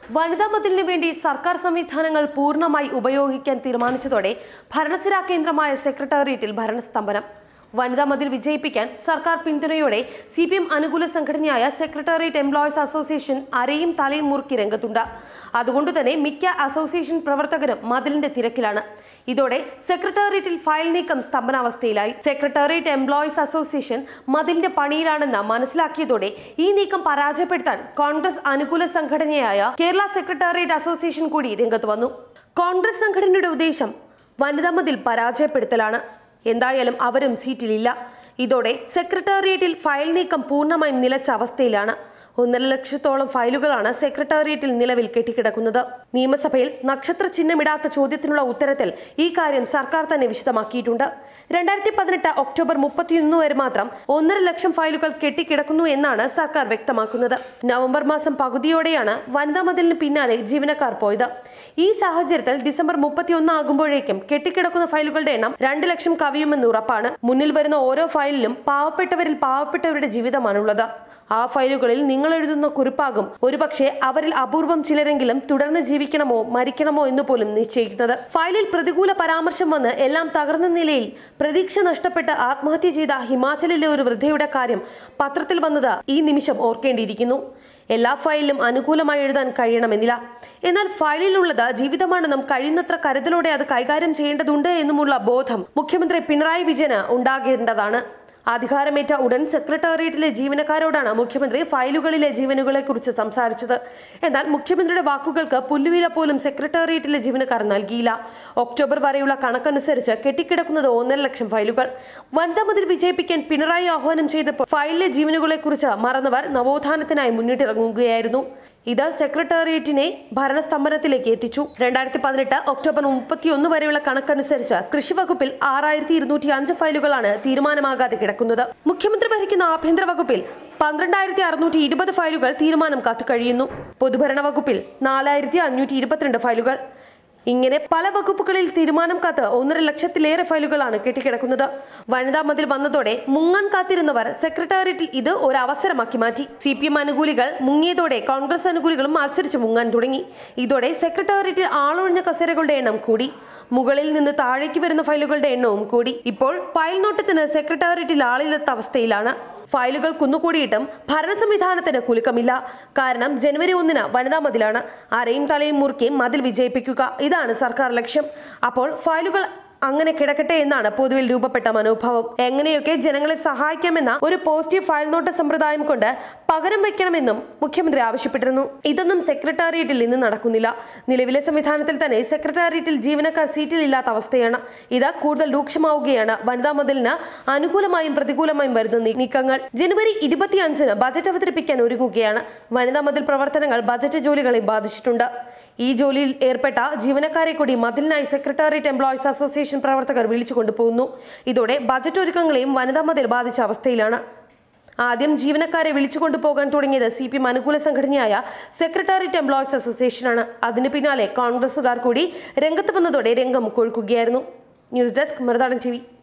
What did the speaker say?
വനിതാ മതിലിന് വേണ്ടി സർക്കാർ സംവിധാനങ്ങൾ പൂർണ്ണമായി ഉപയോഗിക്കാൻ തീരുമാനിച്ചതോടെ ഭരണസിരാ കേന്ദ്രമായ സെക്രട്ടേറിയറ്റിൽ ഭരണസ്തംഭനം വനിതാ മതിൽ വിജയിപ്പിക്കാൻ സർക്കാർ പിന്തുണയോടെ സി പി എം അനുകൂല സംഘടനയായ സെക്രട്ടേറിയറ്റ് എംപ്ലോയീസ് അസോസിയേഷൻ അരയും തലയും മുറുക്കി രംഗത്തുണ്ട് അതുകൊണ്ട് തന്നെ മിക്ക അസോസിയേഷൻ പ്രവർത്തകരും മതിലിന്റെ തിരക്കിലാണ് ഇതോടെ സെക്രട്ടേറിയറ്റിൽ ഫയൽ നീക്കം സ്തംഭനാവസ്ഥയിലായി സെക്രട്ടേറിയറ്റ് എംപ്ലോയീസ് അസോസിയേഷൻ മതിലിന്റെ പണിയിലാണെന്ന് മനസ്സിലാക്കിയതോടെ ഈ നീക്കം പരാജയപ്പെടുത്താൻ കോൺഗ്രസ് അനുകൂല സംഘടനയായ കേരള സെക്രട്ടേറിയറ്റ് അസോസിയേഷൻ കൂടി രംഗത്ത് വന്നു കോൺഗ്രസ് സംഘടനയുടെ ഉദ്ദേശം വനിതാ മതിൽ പരാജയപ്പെടുത്തലാണ് എന്തായാലും അവരും സീറ്റിലില്ല ഇതോടെ സെക്രട്ടേറിയറ്റിൽ ഫയൽ നീക്കം പൂർണ്ണമായും നിലച്ച അവസ്ഥയിലാണ് ഒന്നര ലക്ഷത്തോളം ഫയലുകളാണ് സെക്രട്ടേറിയറ്റിൽ നിലവിൽ കെട്ടിക്കിടക്കുന്നത് നിയമസഭയിൽ നക്ഷത്ര ചിഹ്നമിടാത്ത ചോദ്യത്തിനുള്ള ഉത്തരത്തിൽ ഈ കാര്യം സർക്കാർ തന്നെ വിശദമാക്കിയിട്ടുണ്ട് രണ്ടായിരത്തി പതിനെട്ട് ഒക്ടോബർ മുപ്പത്തിയൊന്ന് വരെ മാത്രം ഒന്നര ലക്ഷം ഫയലുകൾ കെട്ടിക്കിടക്കുന്നു എന്നാണ് സർക്കാർ വ്യക്തമാക്കുന്നത് നവംബർ മാസം പകുതിയോടെയാണ് വനിതാ മതിലിന് പിന്നാലെ ജീവനക്കാർ പോയത് ഈ സാഹചര്യത്തിൽ ഡിസംബർ മുപ്പത്തിയൊന്ന് ആകുമ്പോഴേക്കും കെട്ടിക്കിടക്കുന്ന ഫയലുകളുടെ എണ്ണം രണ്ട് ലക്ഷം കവിയുമെന്ന് ഉറപ്പാണ് മുന്നിൽ വരുന്ന ഓരോ ഫയലിലും പാവപ്പെട്ടവരിൽ പാവപ്പെട്ടവരുടെ ജീവിതമാണുള്ളത് ആ ഫയലുകളിൽ നിങ്ങൾ എഴുതുന്ന കുറിപ്പാകും ഒരുപക്ഷെ അവരിൽ അപൂർവം ചിലരെങ്കിലും തുടർന്ന് ജീവിക്കണമോ മരിക്കണമോ എന്ന് പോലും നിശ്ചയിക്കുന്നത് ഫയലിൽ പ്രതികൂല പരാമർശം വന്ന് എല്ലാം തകർന്ന നിലയിൽ പ്രതീക്ഷ നഷ്ടപ്പെട്ട് ആത്മഹത്യ ചെയ്ത ഹിമാചലിലെ ഒരു വൃദ്ധയുടെ കാര്യം പത്രത്തിൽ വന്നത് ഈ നിമിഷം ഓർക്കേണ്ടിയിരിക്കുന്നു എല്ലാ ഫയലിലും അനുകൂലമായി എഴുതാൻ കഴിയണമെന്നില്ല എന്നാൽ ഫയലിലുള്ളത് ജീവിതമാണെന്നും കഴിയുന്നത്ര കരുതലോടെ അത് കൈകാര്യം ചെയ്യേണ്ടതുണ്ട് എന്നുമുള്ള ബോധം മുഖ്യമന്ത്രി പിണറായി വിജയന് ഉണ്ടാകേണ്ടതാണ് അധികാരമേറ്റ ഉടൻ സെക്രട്ടേറിയറ്റിലെ ജീവനക്കാരോടാണ് മുഖ്യമന്ത്രി ഫയലുകളിലെ ജീവനുകളെ കുറിച്ച് സംസാരിച്ചത് എന്നാൽ മുഖ്യമന്ത്രിയുടെ വാക്കുകൾക്ക് പുല്ലുവില പോലും സെക്രട്ടേറിയറ്റിലെ ജീവനക്കാർ നൽകിയില്ല ഒക്ടോബർ വരെയുള്ള കണക്കനുസരിച്ച് കെട്ടിക്കിടക്കുന്നത് ഒന്നര ലക്ഷം ഫയലുകൾ വനിതാ മതിൽ വിജയിപ്പിക്കാൻ പിണറായി ആഹ്വാനം ചെയ്തപ്പോൾ ഫയലിലെ ജീവനുകളെ കുറിച്ച് മറന്നവർ നവോത്ഥാനത്തിനായി മുന്നിട്ടിറങ്ങുകയായിരുന്നു ഇത് സെക്രട്ടേറിയറ്റിനെ ഭരണസ്തംഭനത്തിലേക്ക് എത്തിച്ചു രണ്ടായിരത്തി പതിനെട്ട് ഒക്ടോബർ മുപ്പത്തിയൊന്ന് വരെയുള്ള കണക്കനുസരിച്ച് കൃഷി വകുപ്പിൽ ആറായിരത്തി ഇരുന്നൂറ്റി അഞ്ച് ഫയലുകളാണ് തീരുമാനമാകാതെ കിടക്കുന്നത് മുഖ്യമന്ത്രി ഭരിക്കുന്ന ആഭ്യന്തര വകുപ്പിൽ പന്ത്രണ്ടായിരത്തി അറുന്നൂറ്റി ഇരുപത് ഫയലുകൾ തീരുമാനം കാത്തു കഴിയുന്നു പൊതുഭരണ വകുപ്പിൽ നാലായിരത്തി അഞ്ഞൂറ്റി ഇരുപത്തിരണ്ട് ഫയലുകൾ ഇങ്ങനെ പല വകുപ്പുകളിൽ തീരുമാനം കാത്ത് ഒന്നര ലക്ഷത്തിലേറെ ഫയലുകളാണ് കെട്ടിക്കിടക്കുന്നത് വനിതാ മതിൽ വന്നതോടെ മുങ്ങാൻ കാത്തിരുന്നവർ സെക്രട്ടേറിയറ്റിൽ ഇത് ഒരു അവസരമാക്കി മാറ്റി സി പി എം അനുകൂലികൾ മുങ്ങിയതോടെ കോൺഗ്രസ് അനുകൂലികളും മത്സരിച്ച് മുങ്ങാൻ തുടങ്ങി ഇതോടെ സെക്രട്ടേറിയറ്റിൽ ആളൊഴിഞ്ഞ കസേരകളുടെ എണ്ണം കൂടി മുകളിൽ നിന്ന് താഴേക്ക് വരുന്ന ഫയലുകളുടെ എണ്ണവും കൂടി ഇപ്പോൾ ഫയൽ നോട്ടത്തിന് സെക്രട്ടേറിയറ്റിൽ ആളില്ലാത്ത അവസ്ഥയിലാണ് ഫയലുകൾ കുന്നുകൂടിയിട്ടും ഭരണ സംവിധാനത്തിന് കുലുക്കമില്ല കാരണം ജനുവരി ഒന്നിന് വനിതാ മതിലാണ് അരയും തലയും മുറുക്കിയും മതിൽ വിജയിപ്പിക്കുക ഇതാണ് സർക്കാർ ലക്ഷ്യം അപ്പോൾ ഫയലുകൾ അങ്ങനെ കിടക്കട്ടെ എന്നാണ് പൊതുവിൽ രൂപപ്പെട്ട മനോഭാവം എങ്ങനെയൊക്കെ ജനങ്ങളെ സഹായിക്കാമെന്ന ഒരു പോസിറ്റീവ് ഫയൽ നോട്ട് സമ്പ്രദായം കൊണ്ട് പകരം വയ്ക്കണമെന്നും മുഖ്യമന്ത്രി ആവശ്യപ്പെട്ടിരുന്നു ഇതൊന്നും സെക്രട്ടേറിയറ്റിൽ ഇന്ന് നടക്കുന്നില്ല നിലവിലെ സംവിധാനത്തിൽ തന്നെ സെക്രട്ടേറിയറ്റിൽ ജീവനക്കാർ സീറ്റിലില്ലാത്ത അവസ്ഥയാണ് ഇത് കൂടുതൽ രൂക്ഷമാവുകയാണ് വനിതാ മതിലിന് അനുകൂലമായും പ്രതികൂലമായും വരുന്ന നീ- നീക്കങ്ങൾ ജനുവരി ഇരുപത്തിയഞ്ചിന് ബജറ്റ് അവതരിപ്പിക്കാൻ ഒരുങ്ങുകയാണ് വനിതാ മതിൽ പ്രവർത്തനങ്ങൾ ബജറ്റ് ജോലികളെ ബാധിച്ചിട്ടുണ്ട് ഈ ജോലിയിൽ ഏർപ്പെട്ട ജീവനക്കാരെ കൂടി മതിലിനായി സെക്രട്ടേറിയറ്റ് എംപ്ലോയീസ് അസോസിയേഷൻ പ്രവർത്തകർ വിളിച്ചു കൊണ്ടുപോകുന്നു ഇതോടെ ബജറ്റ് ഒരുക്കങ്ങളെയും വനിതാ മതിൽ ബാധിച്ച അവസ്ഥയിലാണ് ആദ്യം ജീവനക്കാരെ വിളിച്ചു കൊണ്ടുപോകാൻ തുടങ്ങിയത് സി പി എം അനുകൂല സംഘടനയായ സെക്രട്ടേറിയറ്റ് എംപ്ലോയീസ് അസോസിയേഷനാണ് അതിന് പിന്നാലെ കോൺഗ്രസുകാർ കൂടി രംഗത്ത് വന്നതോടെ രംഗം കൊഴുക്കുകയായിരുന്നു ന്യൂസ് ഡെസ്ക് മറുനാടൻ ടി